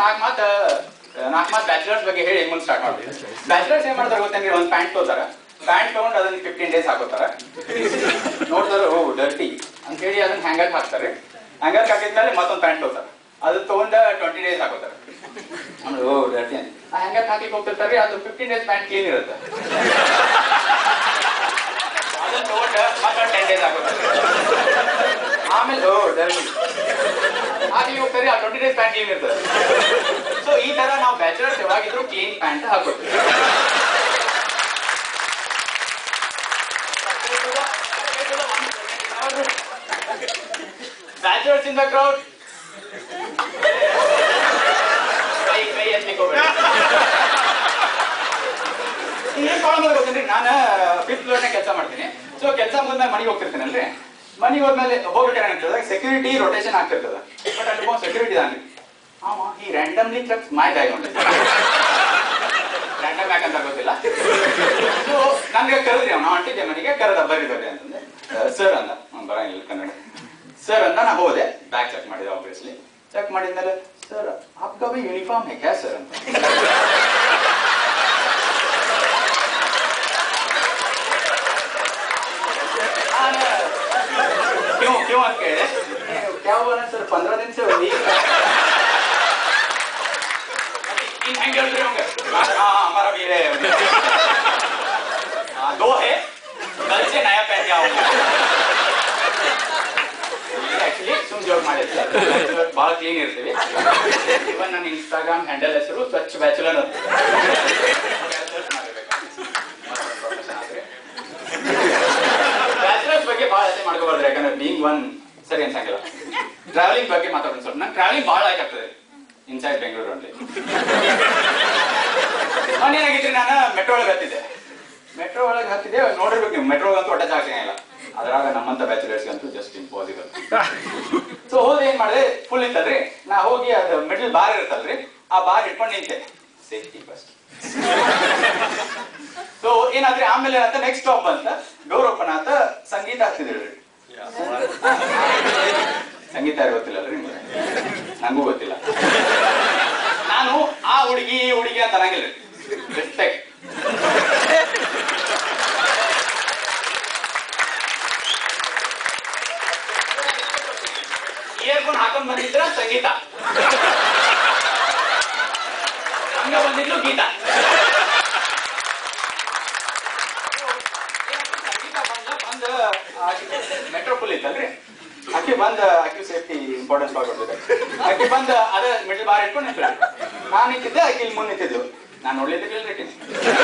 ನಾಲ್ಕು ಮಾತು ನಾಲ್ಕು ಮಾತು ಬ್ಯಾಚುಲರ್ಸ್ ಬಗ್ಗೆ ಹೇಳಿ ಮುಂದೆ ಸ್ಟಾರ್ಟ್ ಮಾಡ್ತೀವಿ ಬ್ಯಾಚುಲರ್ಸ್ ಏನ್ ಮಾಡ್ತಾರೆ ಗೊತ್ತೇನ್ರಿ ಒಂದು ಪ್ಯಾಂಟ್ ತಗೋತಾರ ಪ್ಯಾಂಟ್ ತಗೊಂಡು ಅದನ್ನ ಫಿಫ್ಟೀನ್ ಡೇಸ್ ಹಾಕೋತಾರ ನೋಡ್ತಾರೆ ಓ ಡರ್ಟಿ ಅಂತ ಹೇಳಿ ಅದನ್ನ ಹ್ಯಾಂಗರ್ ಹಾಕ್ತಾರೆ ಹ್ಯಾಂಗರ್ ಹಾಕಿದ್ಮೇಲೆ ಮತ್ತೊಂದು ಪ್ಯಾಂಟ್ ತಗೋತಾರ ಅದು ತಗೊಂಡ ಟ್ವೆಂಟಿ ಡೇಸ್ ಹಾಕೋತಾರ ಆಮೇಲೆ ಓ ಡರ್ಟಿ ಅಂತ ಆ ಹ್ಯಾಂಗರ್ ಹಾಕ್ಲಿಕ್ಕೆ ಹೋಗ್ತಿರ್ತಾರೆ ಅದು ಫಿಫ್ಟೀನ್ ಡೇಸ್ ಪ್ಯಾಂಟ್ ಕ್ಲೀನ್ ಇರುತ್ತೆ ಅದನ್ನ ತಗೊಂಡ ಮತ್ತೊಂದು ಟೆನ್ ಡೇಸ್ ಹಾಕೋತಾರೆ ಆಮೇಲೆ ಓ ಡರ್ಟಿ ಹಾಗೆ ಹೋಗ್ತಾರೆ ಆ ಟ್ವೆಂಟಿ ಡೇಸ್ ಪ್ಯಾಂಟ್ ಕ್ಲೀನ್ ಇರ್ತದೆ ಸೊ ಈ ತರ ನಾವು ಬ್ಯಾಚುಲರ್ಸ್ ಯಾವಾಗಿದ್ರು ಕ್ಲೀನ್ ಪ್ಯಾಂಟ್ ಹಾಕೋತೀವಿ ಬ್ಯಾಚುಲರ್ಸ್ ಇನ್ ದ ಕ್ರೌಡ್ ಕೈ ಕೈ ಎತ್ತಲಿಕ್ಕೆ ಹೋಗ್ಬೇಡಿ ಏನ್ ಪ್ರಾಬ್ಲಮ್ ಅದ ಗೊತ್ತೇನ್ರಿ ನಾನು ಫಿಫ್ತ್ ಫ್ಲೋರ್ನ ಕೆಲಸ ಮಾಡ್ತೀನಿ ಸೊ ಕೆಲಸ ಮುಗಿದ್ಮೇಲೆ ಮನೆಗೆ ಹೋಗ್ತಿರ್ತೀನಲ್ರಿ ಮನೆಗೆ ಹೋದ್ಮೇಲೆ ಹೋಗ್ಬೇಕಾದ್ರೆ ಏನಾಗ್ತದೆ ಸೆಕ್ಯೂರಿಟಿ ರೊಟೇಷನ್ ಆಗ್ತಿರ್ತದೆ ಬಟ್ ಅಲ್ಲಿ ಒಬ್ಬ ಸೆಕ್ಯೂರಿಟಿ ಇದಾನೆ ಅವ ಈ ರ್ಯಾಂಡಮ್ಲಿ ಟ್ರಕ್ಸ್ ಮಾಯ ಬ್ಯಾಗ್ ನೋಡಿ ರ್ಯಾಂಡಮ್ ಬ್ಯಾಗ್ ಅಂತ ಗೊತ್ತಿಲ್ಲ ಸೊ ನನ್ಗೆ ಕರೆದ್ರಿ ಅವ್ನು ಹೊಂಟಿದ್ದೆ ಮನೆಗೆ ಕರೆದ ಬರ್ರಿ ಬರ್ರಿ ಅಂತಂದೆ ಸರ್ ಅಂದ ಅವ್ನು ಬರಂಗಿಲ್ಲ ಕನ್ನಡ ಸರ್ ಅಂತ ನಾ ಹೋದೆ ಬ್ಯಾಗ್ ಚೆಕ್ ಮಾಡಿದೆ ಆಬ್ವಿಯಸ್ಲಿ ಚೆಕ್ ಮಾಡಿದ್ಮೇಲೆ ಸರ್ आपका भी यूनिफॉर्म है क्या सर ಅಂತ क्यों क्यों ಅಂತ ಕೇಳಿದೆ क्या हुआ ना सर पंद्रह दिन से वही इन हैंग चल रहे होंगे हाँ हाँ हमारा भी है हाँ दो है कल से नया पहन के आऊंगा ಆಕ್ಚುಲಿ ಸುಮ್ ಜೋಕ್ ಮಾಡಿದ್ದೆ ಬಹಳ ಕ್ಲೀನ್ ಇರ್ತೀವಿ ಇವನ್ ನನ್ನ ಇನ್ಸ್ಟಾಗ್ರಾಮ್ ಹ್ಯಾಂಡಲ್ ಹೆಸರು ಸ್ವಚ್ಛ ಬ್ಯಾಚುಲರ್ ಅಂತ ಬ್ಯಾಚುಲರ್ಸ್ ಬಗ್ಗೆ ಬಹಳ ಅದೇ ಮಾಡ್ಕೋಬಾರ್ದು ಯಾಕಂದ್ರೆ ಬೀಂಗ್ ಒನ್ ಸರಿ ಅನ್ಸಂಗಿಲ್ಲ ಟ್ರಾವೆಲಿಂಗ್ ಬಗ್ಗೆ ಮಾತಾಡೋಣ ಸ್ವಲ್ಪ ನಂಗೆ ಟ್ರಾವೆಲಿಂಗ್ ಬಹಳ ಆಗ್ತದೆ ಇನ್ಸೈಡ್ ಬೆಂಗಳೂರು ಅಲ್ಲಿ ಏನಾಗಿದ್ರಿ ನಾನು ಮೆಟ್ರೋ ಒಳಗೆ ಹತ್ತಿದ್ದೆ ಮೆಟ್ರೋ ಒಳಗೆ ಹತ್ತಿದ್ದೆ ನೋಡಿರ್ಬೇಕು ನೀವು ಮೆಟ್ರೋ ಅಂತೂ ಹೊಟ್ಟೆ ಜಾಗ ಇಲ್ಲ ಅದ್ರಾಗ ನಮ್ಮಂತ ಬ್ಯಾಚುಲರ್ಸ್ ಅಂತೂ ಜಸ್ಟ್ ಇಂಪಾಸಿಬಲ್ ಸೊ ಹೋದ್ ಏನ್ ಮಾಡಿದೆ ಫುಲ್ ಇತ್ತಲ್ರಿ ನಾ ಹೋಗಿ ಅದು ಮಿಡಲ್ ಬಾರ್ ಇರುತ್ತಲ್ರಿ ಆ ಬಾರ್ ಇಟ್ಕೊಂಡು ನಿಂತೆ ಸೇಫ್ಟಿ ಫಸ್ಟ್ ಸೊ ಏನಾದ್ರಿ ಆಮೇಲೆ ಅಂತ ನೆಕ್ಸ್ಟ್ ಸ್ಟಾಪ್ ಅಂತ ಡೋರ್ ಓಪನ್ ಆತ ಸಂಗೀತ ಹತ್ತಿದ್ರಿ ಸಂಗೀತ ಯಾರು ಗೊತ್ತಿಲ್ಲಲ್ರಿ ನಿಮ್ಗೆ ನಂಗೂ ಗೊತ್ತಿಲ್ಲ ನಾನು ಆ ಹುಡುಗಿ ಈ ಹುಡುಗಿ ಅಂತ ಅನ್ನಂಗಿಲ್ಲ ರೆಸ್ಪೆಕ್ಟ್ ಇಯರ್ಫೋನ್ ಹಾಕೊಂಡ್ ಬಂದಿದ್ರ ಸಂಗೀತ ಹಂಗ ಬಂದಿದ್ಲು ಗೀತಾ ಸಂಗೀತ ಬಂದ ಬಂದ ಮೆಟ್ರೋ ಫುಲ್ ಇತ್ತಲ್ರಿ ಆಕೆ ಬಂದ ಆಕೆ ಸೇಫ್ಟಿ ಇಂಪಾರ್ಟೆನ್ಸ್ ಕೊಡ್ತಿದ್ದೆ ಆಕೆ ಬಂದ ಅದ ಮಿಡಲ್ ಬಾರ್ ಇಟ್ಕೊಂಡು ನಿಂತಿಲ್ಲ ನಾನು ನಿಂತಿದ್ದೆ ಆಕೆ ಇಲ್ಲಿ ಮುಂದೆ ನಿಂತಿದ್ಲು ನಾನು ನೋಡ್ಲಿದ್ದಕ್ಕೆ ಇಟ್ಟಿನಿ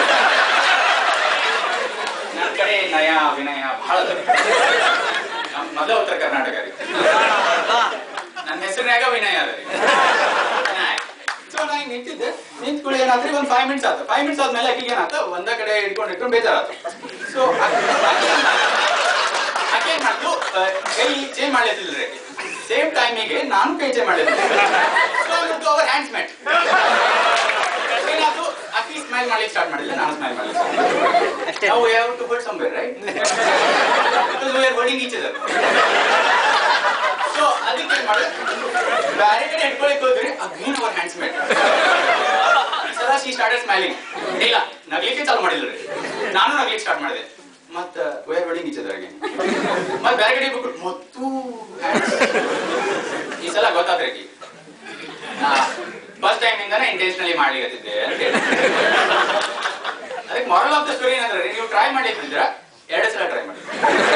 ನನ್ನ ಕಡೆ ನಯ ವಿನಯ ಬಹಳ ನಮ್ಮ ಮೊದಲ ಉತ್ತರ ಕರ್ನಾಟಕ ರೀ ನನ್ನ ಹೆಸರಿನಾಗ ವಿನಯ ಅದ ರೀ ಸೊ ನಾ ಹಿಂಗ್ ನಿಂತಿದ್ದೆ ನಿಂತ್ಕೊಳ್ಳಿ ಏನಾದ್ರಿ ಒಂದ್ ಫೈವ್ ಮಿನಿಟ್ಸ್ ಆತ ಫೈವ್ ಮಿನಿಟ್ಸ್ ಆದ್ಮೇಲೆ ಆಕಿಗೆ ಏನಾತ ಒಂದ ಕಡೆ ಇಟ್ಕೊಂಡು ಇಟ್ಕೊಂಡು ಬೇಜಾರಾತ ಸೊ ಆಕೆ ಏನ್ ಮಾಡ್ತು ಆ, ಕೈ ಚೇಂಜ್ ಮಾಡ್ಲಿದ್ದಿಲ್ರಿ ಸೇಮ್ ಟೈಮಿಗೆ ನಾನು ಕೈ ಚೇಂಜ್ ಮಾಡಿದ್ದೆ ಸೊ ಅವರ್ ಹ್ಯಾಂಡ್ಸ್ ಮೆಟ್ ಏನಾಯ್ತು ಆಕಿ ಸ್ಮೈಲ್ ಮಾಡ್ಲಿಕ್ಕೆ ಸ್ಟಾರ್ಟ್ ಮಾಡಿಲ್ಲ ನಾನು ಸ್ಮೈಲ್ ಮಾಡ್ಲಿಕ್ಕೆ ಸ್ಟಾರ್ಟ್ ನಾವು ಯಾವ to hold somewhere right because we are holding each other so ಅದಕ್ಕೆ ಏನ್ ಮಾಡಿದೆ ಬ್ಯಾರೆ ಕಡೆ ಇಟ್ಕೊಳಿಕ್ ಹೋದ್ರಿ ಅಗೇನ್ ಅವರ್ ಹ್ಯಾಂಡ್ಸ್ ಮೇಟ್ ಸರ ಶಿ ಸ್ಟಾರ್ಟೆಡ್ ಸ್ಮೈಲಿಂಗ್ ಇಲ್ಲ ನಗ್ಲಿಕ್ಕೆ ಚಾಲು ಮಾಡಿಲ್ರಿ ನಾನು ನಗ್ಲಿಕ್ಕೆ ಸ್ಟಾರ್ಟ್ ಮಾಡಿದೆ ಮತ್ತ we are holding each other again ಮತ್ತೆ ಬ್ಯಾರೆ ಕಡೆ ಬಿಟ್ಟು ಮತ್ತು hands. ಈ ಸಲ ಗೊತ್ತಾದ್ರೆ ಆಕಿ ಫಸ್ಟ್ ಟೈಮ್ ಇಂದಾನೆ ಇಂಟೆನ್ಷನಲಿ ಮಾಡ್ಲಿಕ್ಕೆ ಅಂತ ಹೇಳಿ ಅದಕ್ಕೆ ಮಾರಲ್ ಆಫ್ ದ ಸ್ಟೋರಿ ಏನಂದ್ರೆ ನೀವು ಟ್ರೈ ಮಾಡಿದ್ರ ಎರಡು ಸಲ ಟ್ರೈ ಮಾಡಿ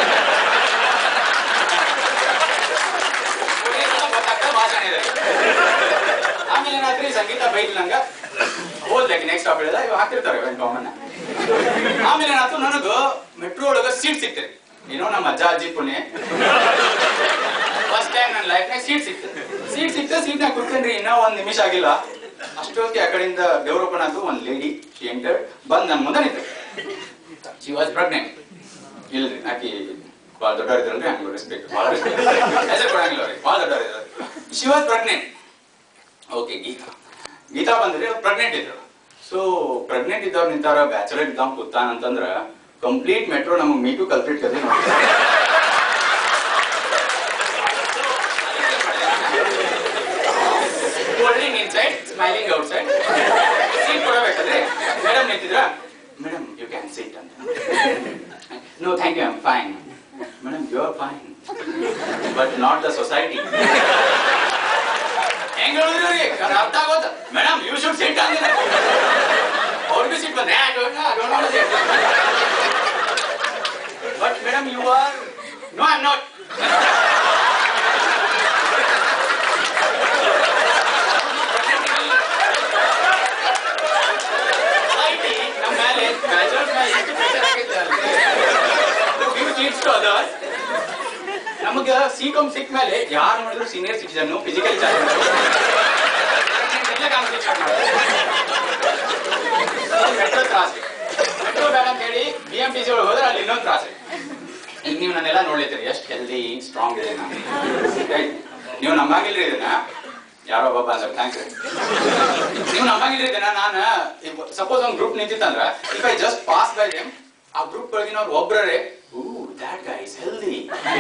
ಮೂರನೇ ಸಲ ಗೊತ್ತಾಗ್ತದೆ ಭಾಷಣ ಇದೆ ಆಮೇಲೆ ಏನಾದ್ರಿ ಸಂಗೀತ ಬೈಲ್ ನಂಗ ಹೋದ್ಲಕ್ಕೆ ನೆಕ್ಸ್ಟ್ ಸ್ಟಾಪ್ ಹೇಳಿದ ಇವ್ ಹಾಕಿರ್ತಾರೆ ಇವೆಂಟ್ ಕಾಮನ್ ಆಮೇಲೆ ಏನಾಯ್ತು ನನಗ ಮೆಟ್ರೋ ಒಳಗ ಸೀಟ್ ಸಿಕ್ತದೆ ಏನೋ ನಮ್ಮ ಅಜ್ಜ ಅಜ್ಜಿ ಪುಣ್ಯ ಫಸ್ಟ್ ಟೈಮ್ ನನ್ನ ಲೈಫ್ನಾಗ ಸೀಟ್ ಸಿಕ್ತು ಸೀಟ್ ಸಿಕ್ತ ಸೀಟ್ನಾಗ ಕೂತ್ಕೊಂಡ್ರಿ ಇನ್ನೂ ಒಂದ್ ನಿಮಿಷ ಆಗಿಲ್ಲ ಅಷ್ಟೊತ್ತಿಗೆ ಆ ಕಡೆಯಿಂದ ಡೆವಲಪ್ಮೆಂಟ್ ಆಯ್ತು ಒಂದ್ ಲೇಡಿ ಶಿ ಎಂಟರ್ ಬಂದ್ ನನ್ ಮುಂದೆ ನಿಂತ ಶಿ ವಾಸ್ ಪ್ರೆಗ್ನೆಂಟ್ ಇಲ್ರಿ ಆಕಿ ಭಾಳ ದೊಡ್ಡವ್ರು ಇದ್ರಲ್ರಿ ಹಂಗೆ ರೆಸ್ಪೆಕ್ಟ್ ಭಾಳ ರೆಸ್ಪೆಕ್ಟ್ ಹೆಸರು ಕೊಡಂಗಿಲ್ಲ ಅವ್ರಿಗೆ ಭಾಳ ದೊಡ್ಡವ್ರು ಇದ್ದಾರೆ she was pregnant okay Geeta Geeta ಬಂದ್ರಿ ಪ್ರೆಗ್ನೆಂಟ್ ಇದ್ರು ಸೊ ಪ್ರೆಗ್ನೆಂಟ್ ಇದ್ದವ್ರು ನಿಂತಾರ ಬ್ಯಾಚುಲರ್ ಎಕ್ಸಾಮ್ ಕೂತಾನ ಅಂತಂದ್ರ ಕಂಪ್ಲೀಟ್ ಮೆಟ್ರೋ ನಮಗೆ ಮೀಟು ಕಲ್ಪ್ಲೀಟ್ ಕದೆ ನೋಡಿ cool drink inside are fine but not the society ಹೆಂಗ್ ಹೇಳಿದ್ರು ರೀ ಅದು ಅರ್ಥ ಆಗೋದು ಮೇಡಮ್ ಯು ಶುಡ್ ಸಿಟ್ ಅಂದ್ರೆ ಅವ್ರಿಗೂ ಸಿಟ್ ಬಂದ್ರೆ but madam you are no I not ನಮ್ಮ ಮೇಲೆ ಬ್ಯಾಚುಲರ್ಸ್ ಮೇಲೆ ಎಷ್ಟು ಪ್ರೆಷರ್ ಆಗೈತೆ ಗಿವ್ ಚೀಟ್ಸ್ ಟು ಅದರ್ಸ್ ನಮಗ ಸಿ ಕಾಮ್ ಸಿಕ್ ಮೇಲೆ ಯಾರು ನೋಡಿದ್ರು senior citizen physical charge metro ತ್ರಾಸ ಮೆಟ್ರೋ ಬೇಡ ಅಂತ ಹೇಳಿ ಬಿ ಎಂ ಟಿ ಸಿ ಒಳಗೆ ಹೋದ್ರೆ ಅಲ್ಲಿ ಇನ್ನೊಂದು ತ್ರಾಸ ಈಗ ನೀವು ನನ್ನೆಲ್ಲ ನೋಡ್ಲಿತ್ತೀರಿ ಎಷ್ಟು ಹೆಲ್ದಿ ಸ್ಟ್ರಾಂಗ್ ಇದೆ ನಾನು Right? ನೀವು ನಂಬಾಗಿಲ್ರಿ ಇದನ್ನ ಯಾರೋ ಒಬ್ಬ ಅಂದ್ರೆ ಥ್ಯಾಂಕ್ಸ್ ನೀವು ನಂಬಂಗಿಲ್ರಿ ಇದನ್ನ ನಾನು ಸಪೋಸ್ ಒಂದು ಗ್ರೂಪ್ ನಿಂತಿತ್ತಂದ್ರ if I just pass by them ಆ ಗ್ರೂಪ್ ಒಳಗಿನವ್ರು ಒಬ್ರೇ ಊ ದ್ಯಾಟ್ ಗೈ ಇಸ್ ಹೆಲ್ದಿ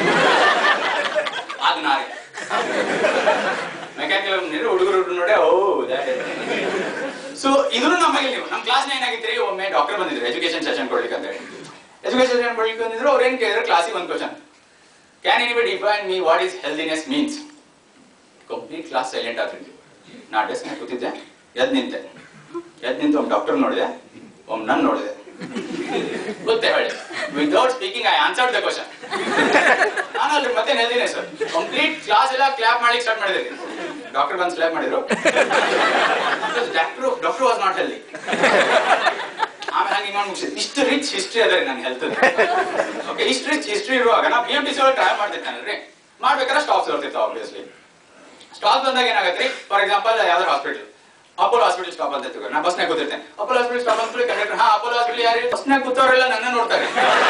ಆಗ ನಾರೇ ಮೆಕ್ಯಾನಿಕಲ್ ಇಂಜಿನಿಯರ್ ಹುಡುಗರು ನೋಡಿ ಓ ದ್ಯಾಟ್ ಸೊ ಇದನ್ನು ನಮಗೆ ನೀವು ನಮ್ಮ ಕ್ಲಾಸ್ ಏನಾಗಿತ್ರಿ ಒಮ್ಮೆ ಡಾಕ್ಟರ್ ಬಂದಿದ್ರು ಎಜುಕೇಶನ್ ಸೆಷನ್ ಕೊಡ್ಲಿಕ್ಕೆ ಅಂತ ಹೇಳಿ ಎಜುಕೇಶನ್ ಸೆಷನ್ ಕೊಡ್ಲಿಕ್ಕೆ ಬಂದಿದ್ರು ಅವ್ರು ಏನ್ ಕೇಳಿದ್ರು ಕ್ಲಾಸಿಗೆ ಒಂದು question can any be define me what is healthiness means complete class silent ಆಗ್ತಿದ್ವಿ ನಾ ಡೆಸ್ಕ್ ಕೂತಿದ್ದೆ ಎದ್ ನಿಂತೆ ಎದ್ ನಿಂತು ಒಮ್ಮೆ ಡಾಕ್ಟರ್ ನೋಡಿದೆ ಒಮ್ಮೆ ನನ್ ನೋಡಿದೆ ಗೊತ್ತೇ ಹೇಳಿ without speaking I answered the question ನಾನು ಅದ್ರ ಮತ್ತೆ ನೆಲ್ದಿನಿ ಸರ್ ಕಂಪ್ಲೀಟ್ ಕ್ಲಾಸ್ ಎಲ್ಲ ಕ್ಲಾಪ್ ಮಾಡ್ಲಿಕ್ಕೆ ಸ್ಟಾರ್ಟ್ ಮಾಡಿದ್ರಿ ಡಾಕ್ಟರ್ ಬಂದು ಕ್ಲಾಪ್ ಮಾಡಿದ್ರು doctor doctor was not healthy ಆಮೇಲೆ ಹಂಗೆ ಮಾಡಿ ಮುಗಿಸಿದ್ ಇಷ್ಟು ರಿಚ್ ಹಿಸ್ಟ್ರಿ ಅದ ರೀ ನನ್ನ ಹೆಲ್ತ್ ಓಕೆ ಇಷ್ಟು ರಿಚ್ ಹಿಸ್ಟ್ರಿ ಇರುವಾಗ ನಾ ಬಿ ಎಂ ಟಿ ಸಿ ಒಳಗೆ ಟ್ರೈ ಮಾಡ್ತಿರ್ತಾನೆ ಮಾಡ್ಬೇಕಾದ್ರೆ ಸ್ಟಾಪ್ಸ್ ಬರ್ತಿತ್ತು ಆಬ್ವಿಯಸ್ಲಿ ಸ್ಟಾಪ್ ಬಂದಾಗ ಏನಾಗತ್ತೆ ಫಾರ್ ಎಕ್ಸಾಂಪಲ್ ಯಾವ್ದಾರು ಹಾಸ್ಪಿಟಲ್ ಅಪೋಲೋ ಹಾಸ್ಪಿಟಲ್ ಸ್ಟಾಪ್ ಅಂತ ತಿಳ್ಕೊ ನಾ ಬಸ್ನಾಗ ಕೂತಿರ್ತೇನೆ ಅಪೋಲೋ ಹಾಸ್ಪಿಟಲ್ ಸ್ಟಾಪ್ ಅಂತ ಕಂಡಕ್ಟರ್ ಹಾ ಅಪೋಲೋ ಹಾಸ್ಪಿಟಲ್ ಯಾರು ಬಸ್ನಾಗ ಕೂತವರೆಲ್ಲ ನನ್ನ ನೋಡ್ತಾರೆ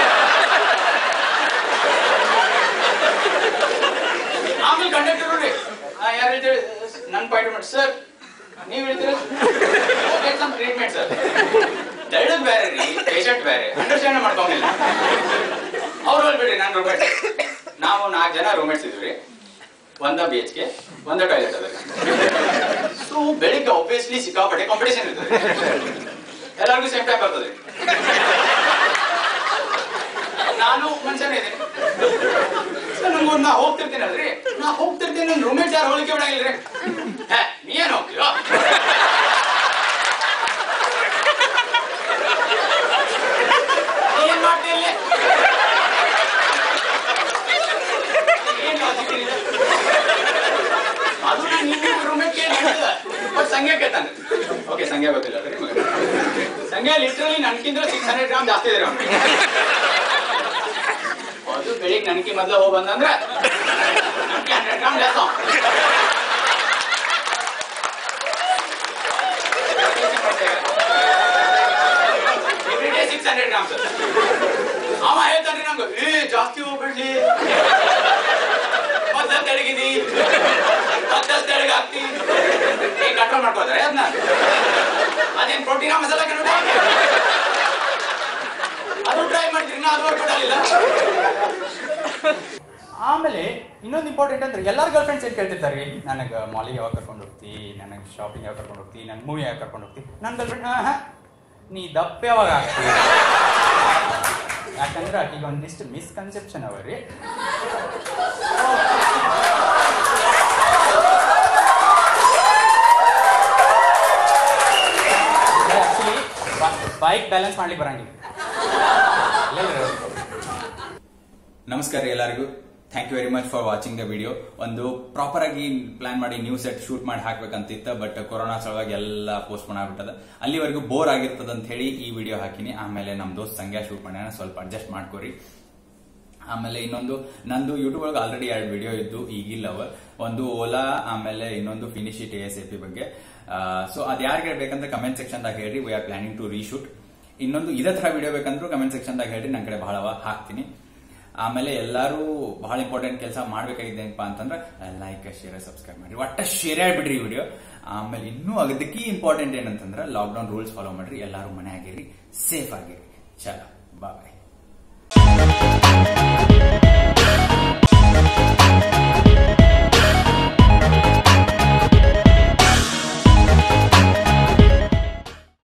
ಆಮೇಲೆ ಕಂಡಕ್ಟರ್ ರೀ ಯಾರು ಹೇಳ್ತೀರಿ ನನ್ನ ಪಾಯಿಂಟ್ ಮಾಡಿ ಸರ್ ನೀವು ಹೇಳ್ತೀರ ಸಮ್ ಟ್ರೀಟ್ಮೆಂಟ್ ಸರ್ ದಳ್ಳದ್ ಬೇರೆ ರೀ ಪೇಷಂಟ್ ಬೇರೆ ಅಂಡರ್ಸ್ಟ್ಯಾಂಡ್ ಮಾಡ್ಕೊಂಡಿಲ್ಲ ಅವ್ರು ಹೋಗ್ಬಿಡ್ರಿ ನಾನು ರೂಮೇಟ್ ನಾವು ನಾಲ್ಕು ಜನ ರೂಮೇಟ್ಸ್ ಇದ್ವಿ ಒಂದ ಬಿ ಎಚ್ ಕೆ ಒಂದ ಟಾಯ್ಲೆಟ್ ಅದ ಸೊ ಬೆಳಿಗ್ಗೆ ಒಬ್ವಿಯಸ್ಲಿ ಸಿಕ್ಕಾಪಟ್ಟೆ ಕಾಂಪಿಟೇಷನ್ ಇರ್ತದೆ ಎಲ್ಲರಿಗೂ ಸೇಮ್ ಟೈಮ್ ಬರ್ತದೆ ನಾನು ಮನುಷ್ಯನೇ ಇದ್ದೀನಿ ಸೊ ನಂಗೆ ನಾ ಹೋಗ್ತಿರ್ತೀನಿ ಅಲ್ರಿ ನಾ ಹೋಗ್ತಿರ್ತೀನಿ ನನ್ನ ರೂಮೇಟ್ಸ್ ಯಾರು ಹೋಲಿಕೆ ಬಿಡಂಗಿಲ್ರಿ ಹೇ ನೀ ಏನು ಹೋಗ್ತೀರೋ ನೀ ಏನ್ ಮಾಡ್ತಿ ಇಲ್ಲಿ ಏನ್ logic ಇದೆ? ಅದು ನಾನು ನಿನ್ನೆ ರೂಮೇಟ್ ಕೇಳಿ ಬಟ್ ಸಂಖ್ಯೆ ಕೇಳ್ತಾನೆ ಓಕೆ ಸಂಖ್ಯೆ ಗೊತ್ತಿಲ್ಲ ಅಲ್ರಿ ನಿಮಗೆ ಸಂಖ್ಯೆ ಲಿಟ್ರಲಿ ನನ್ಕಿಂತ ಸಿಕ್ಸ್ ಹಂಡ್ರೆಡ್ ಗ್ರಾಮ್ ಜಾಸ್ತಿ ಇದೆ ಅವ್ನಿಗೆ. ಅದು ಬೆಳಿಗ್ಗೆ ನನ್ಕಿ ಮೊದ್ಲು ಹೋಗಿ ಬಂದಂದ್ರೆ ನನ್ಗೆ ಹಂಡ್ರೆಡ್ ಗ್ರಾಮ್ ಜಾಸ್ತಿ ಅವ್ನು. Every day 600 grams. ಅವ ಹೇಳ್ತಾನೆ ನಂಗೆ ಏ ಜಾಸ್ತಿ ಹೋಗ್ಬೇಡ್ಲಿ ಮತ್ತೆ ತೆಳಗಿದಿ ಮತ್ತೆ ತೆಳಗ್ ಹಾಕ್ತಿ ಏ ಕಂಟ್ರೋಲ್ ಮಾಡ್ಕೋತಾರೆ ಅದನ್ನ ಅದೇನ್ ಪ್ರೋಟೀನ್ ಮಸಾಲ ಕಂಡು ಅದು ಟ್ರೈ ಮಾಡ್ತೀನಿ ನಾ ಅದು ವರ್ಕೌಟ್ ಆಗಲಿಲ್ಲ ಆಮೇಲೆ ಇನ್ನೊಂದು ಇಂಪಾರ್ಟೆಂಟ್ ಅಂದ್ರೆ ಎಲ್ಲಾರ ಗರ್ಲ್ ಫ್ರೆಂಡ್ಸ್ ಏನ್ ಕೇಳ್ತಿರ್ತಾರೆ ನನಗೆ ಮಾಲಿಗೆ ಯಾವಾಗ ಕರ್ಕೊಂಡು ಹೋಗ್ತಿ ನನಗೆ ಶಾಪಿಂಗ್ ಯಾವಾಗ ಕರ್ಕೊಂಡು ಹೋಗ್ತಿ ನನ್ನ ಮೂವಿ ಯಾವಾಗ ಕರ್ಕೊಂಡು ಹೋಗ್ತಿ ನನ್ನ ಗರ್ಲ್ ಫ್ರೆಂಡ್ ಹಾ ನೀ ದಪ್ಪ ಯಾವಾಗ ಆಗ್ತಿ ಯಾಕಂದ್ರೆ ಆಕಿಗೆ ಒಂದಿಷ್ಟು ಮಿಸ್ಕನ್ಸೆಪ್ಷನ್ ಅವ ರೀ ಆಕ್ಚುಲಿ ಬೈಕ್ ಬ್ಯಾಲೆನ್ಸ್ ಮಾಡ್ಲಿಕ್ಕೆ ಬರಂಗಿಲ್ಲ ಇಲ್ಲ, ಇಲ್ಲ, ಇಲ್ಲ. ನಮಸ್ಕಾರ ಎಲ್ಲರಿಗೂ thank you very much for watching the video ಒಂದು ಪ್ರಾಪರ್ ಆಗಿ ಪ್ಲಾನ್ ಮಾಡಿ ನ್ಯೂ ಸೆಟ್ ಶೂಟ್ ಮಾಡಿ ಹಾಕ್ಬೇಕಂತಿತ್ತ ಬಟ್ ಕೊರೋನಾ ಸಲುವಾಗಿ ಎಲ್ಲ ಪೋಸ್ಟ್ ಆಗ್ಬಿಟ್ಟದ ಅಲ್ಲಿವರೆಗೂ ಬೋರ್ ಆಗಿರ್ತದ ಅಂತ ಹೇಳಿ ಈ ವಿಡಿಯೋ ಹಾಕಿನಿ ಆಮೇಲೆ ನಮ್ ದೋಸ್ತ್ ಸಂಗ್ಯಾ ಶೂಟ್ ಮಾಡ್ಯಾನ ಸ್ವಲ್ಪ ಅಡ್ಜಸ್ಟ್ ಮಾಡ್ಕೋರಿ ಆಮೇಲೆ ಇನ್ನೊಂದು ನಂದು ಯೂಟ್ಯೂಬ್ ಒಳಗೆ ಆಲ್ರೆಡಿ ಎರಡು ವಿಡಿಯೋ ಇದ್ದು ಈಗಿಲ್ಲ ಅವ ಒಂದು ಓಲಾ ಆಮೇಲೆ ಇನ್ನೊಂದು finish it S A P ಬಗ್ಗೆ ಸೊ ಅದ್ ಯಾರಿಗೆ ಬೇಕಂದ್ರೆ ಕಮೆಂಟ್ ಸೆಕ್ಷನ್ ದಾಗ ಹೇಳ್ರಿ we are planning to reshoot ಇನ್ನೊಂದು ಇದೇ ತರ ವಿಡಿಯೋ ಬೇಕಂದ್ರೂ ಕಮೆಂಟ್ ಸೆಕ್ಷನ್ ದಾಗ ಹೇಳ್ರಿ ನನ್ನ ಕಡೆ ಬಹಳ ಅವ, ಹಾಕ್ತೀನಿ ಆಮೇಲೆ ಎಲ್ಲರೂ ಬಹಳ ಇಂಪಾರ್ಟೆಂಟ್ ಕೆಲಸ ಮಾಡ್ಬೇಕಾಗಿದೆ ಏನಪ್ಪಾ ಅಂತಂದ್ರೆ ಲೈಕ್ ಶೇರ್ ಸಬ್ಸ್ಕ್ರೈಬ್ ಮಾಡಿ ಒಟ್ಟ ಶೇರ್ ಆಗ್ಬಿಡ್ರಿ ಈ ವಿಡಿಯೋ ಆಮೇಲೆ ಇನ್ನೂ ಅದಕ್ಕೆ ಇಂಪಾರ್ಟೆಂಟ್ ಏನಂತಂದ್ರೆ ಲಾಕ್ಡೌನ್ ರೂಲ್ಸ್ ಫಾಲೋ ಮಾಡ್ರಿ ಎಲ್ಲರೂ ಮನೆ ಆಗಿರಿ ಸೇಫ್ ಆಗಿರಿ ಚಲೋ ಬಾಯ್